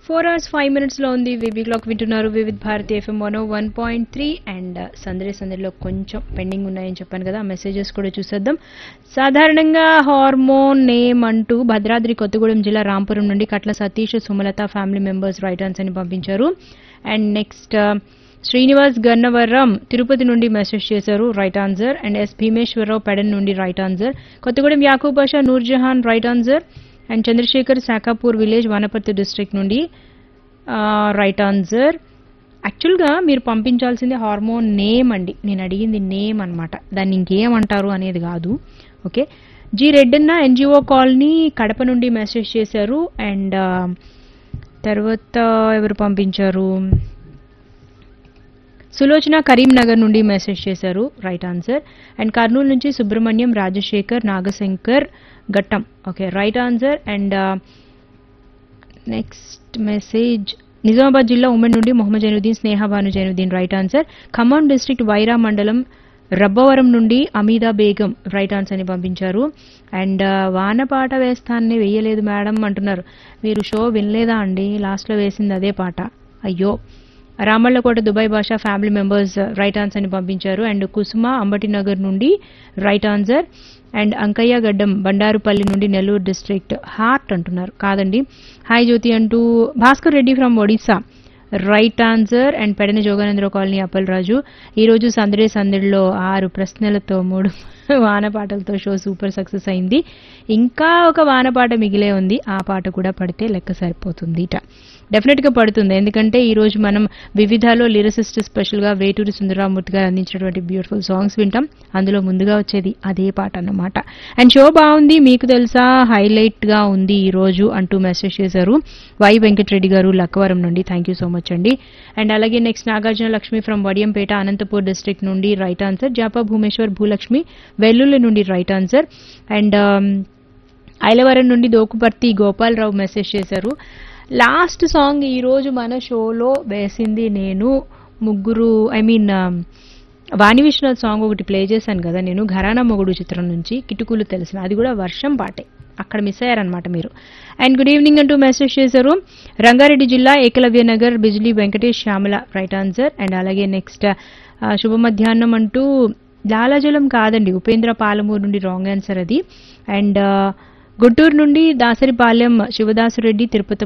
four hours five మినిట్స్లో ఉంది వివి క్లాక్ వింటున్నారు Vividh Bharati FM one one point three and సందడి సందడిలో కొంచెం పెండింగ్ ఉన్నాయని చెప్పాను కదా ఆ మెసేజెస్ కూడా చూసేద్దాం సాధారణంగా హార్మోన్ నేమ్ అంటూ భద్రాద్రి కొత్తగూడెం జిల్లా రాంపురం నుండి Katla Satish Sumalatha family members right answers అని పంపించారు అండ్ నెక్స్ట్ శ్రీనివాస్ గన్నవరం తిరుపతి నుండి మెసేజ్ చేశారు right answer and S Bhimeswararao Pedana నుండి right answer Kothagudem Yakub Basha Noorjahan right answer and Chandrasekhar Shakapur village Wanaparthy district నుండి రైట్ ఆన్సర్ యాక్చువల్గా మీరు పంపించాల్సింది హార్మోన్ నేమ్ అండి నేను అడిగింది నేమ్ అన్నమాట దాన్ని ఇంకేమంటారు అనేది కాదు okay ji Reddanna NGO colony Kadapa నుండి మెసేజ్ చేశారు అండ్ తర్వాత ఎవరు పంపించారు సులోచన కరీంనగర్ నుండి మెసేజ్ చేశారు రైట్ ఆన్సర్ అండ్ కర్నూలు నుంచి సుబ్రహ్మణ్యం రాజశేఖర్ నాగశంకర్ ఘట్టం okay right answer and next message Nizamabad జిల్లా ఉమెన్ నుండి Mohammed Zainuddin Snehabanu Zainuddin right answer Khammam district Wyra mandal Rabbavaram నుండి అమీదా బేగం రైట్ ఆన్సర్ అని పంపించారు అండ్ వానపాట వేస్తానని వేయలేదు మేడం అంటున్నారు మీరు షో వినలేదా అండి లాస్ట్లో వేసింది అదే పాట అయ్యో Ramallakota Dubai Basha family members right answer అని పంపించారు అండ్ కుసుమ అంబటి నగర్ నుండి రైట్ ఆన్సర్ అండ్ అంకయ్య గడ్డం బండారుపల్లి నుండి నెల్లూరు డిస్ట్రిక్ట్ హార్ట్ అంటున్నారు కాదండి హాయ్ జ్యోతి అంటూ Bhaskar Reddy from Odisha right answer and Pedana Joganandra colony Appalaraju ఈరోజు సందడే సందడిలో ఆరు ప్రశ్నలతో మూడు వానపాటలతో షో సూపర్ సక్సెస్ అయింది ఇంకా ఒక వానపాట మిగిలే ఉంది ఆ పాట కూడా పడితే లెక్క సరిపోతుంది ఇట డెఫినెట్గా పడుతుంది ఎందుకంటే ఈ రోజు మనం వివిధాలో లిరిసిస్ట్ స్పెషల్గా వేటూరి సుందరరామూర్తి గారు అందించినటువంటి బ్యూటిఫుల్ సాంగ్స్ వింటాం అందులో ముందుగా వచ్చేది అదే పాట అన్నమాట అండ్ షో బాగుంది మీకు తెలుసా హైలైట్గా ఉంది ఈ రోజు అంటూ మెసేజ్ చేశారు వై వెంకటరెడ్డి గారు లక్కవరం నుండి థ్యాంక్ యూ సో మచ్ అండి అండ్ అలాగే next Nagarjuna Lakshmi from Vadiyampeta Anantapur district నుండి రైట్ ఆన్సర్ జాపా భూమేశ్వర్ భూలక్ష్మి వెల్లుల్లి నుండి రైట్ ఆన్సర్ అండ్ ఐలవరం నుండి దోకుపర్తి గోపాలరావు మెసేజ్ చేశారు లాస్ట్ సాంగ్ ఈరోజు మన షోలో వేసింది నేను ముగ్గురు I mean Vani Viswanath song ఒకటి ప్లే చేశాను కదా నేను ఘరానా మొగుడు చిత్రం నుంచి కిటుకులు తెలిసిన అది కూడా వర్షం పాటే అక్కడ మిస్ అయ్యారనమాట మీరు అండ్ గుడ్ ఈవినింగ్ అంటూ మెసేజ్ చేశారు రంగారెడ్డి జిల్లా Ekalavya Nagar Bijli Venkatesh Shyamala right answer and అలాగే నెక్స్ట్ శుభ మధ్యాహ్నం అంటూ లాలాజలం కాదండి ఉపేంద్ర పాలమూరు నుండి రాంగ్ ఆన్సర్ అది అండ్ గుంటూరు నుండి దాసరిపాలెం శివదాసురెడ్డి తిరుపతి